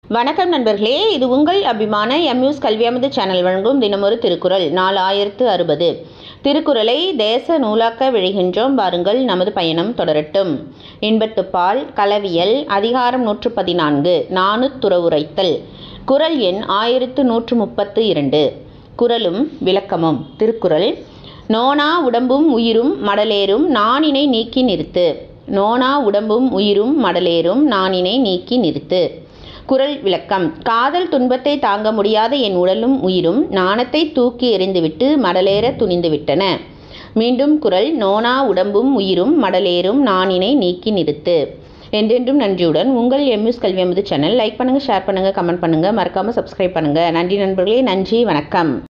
வணக்கம் நண்பர்களே இது உங்கள் அபிமான எம்யூஸ் கல்வியமது சேனல் வழங்கும் தினமொரு திருக்குறள் நாலு ஆயிரத்து அறுபது திருக்குறளை தேச நூலாக்க விழுகின்றோம் வாருங்கள் நமது பயணம் தொடரட்டும் இன்பத்துப்பால் களவியல் அதிகாரம் நூற்று பதினான்கு நாணுத்துறவுரைத்தல் குறள் எண் ஆயிரத்து நூற்று முப்பத்து இரண்டு குறளும் விளக்கமும் திருக்குறள் நோனா உடம்பும் உயிரும் மடலேறும் நாணினை நீக்கி நிறுத்து நோனா உடம்பும் உயிரும் மடலேறும் நாணினை நீக்கி நிறுத்து குறள் விளக்கம் காதல் துன்பத்தை தாங்க முடியாத என் உடலும் உயிரும் நாணத்தை தூக்கி எறிந்துவிட்டு மடலேற துணிந்துவிட்டன மீண்டும் குறள் நோனா உடம்பும் உயிரும் மடலேறும் நாணினை நீக்கி நிறுத்து என்றென்றும் நன்றியுடன் உங்கள் எம்யூஸ் கல்வி அமுது சேனல் லைக் பண்ணுங்கள் ஷேர் பண்ணுங்கள் கமெண்ட் பண்ணுங்கள் மறக்காமல் சப்ஸ்கிரைப் பண்ணுங்கள் நன்றி நண்பர்களே நன்றி வணக்கம்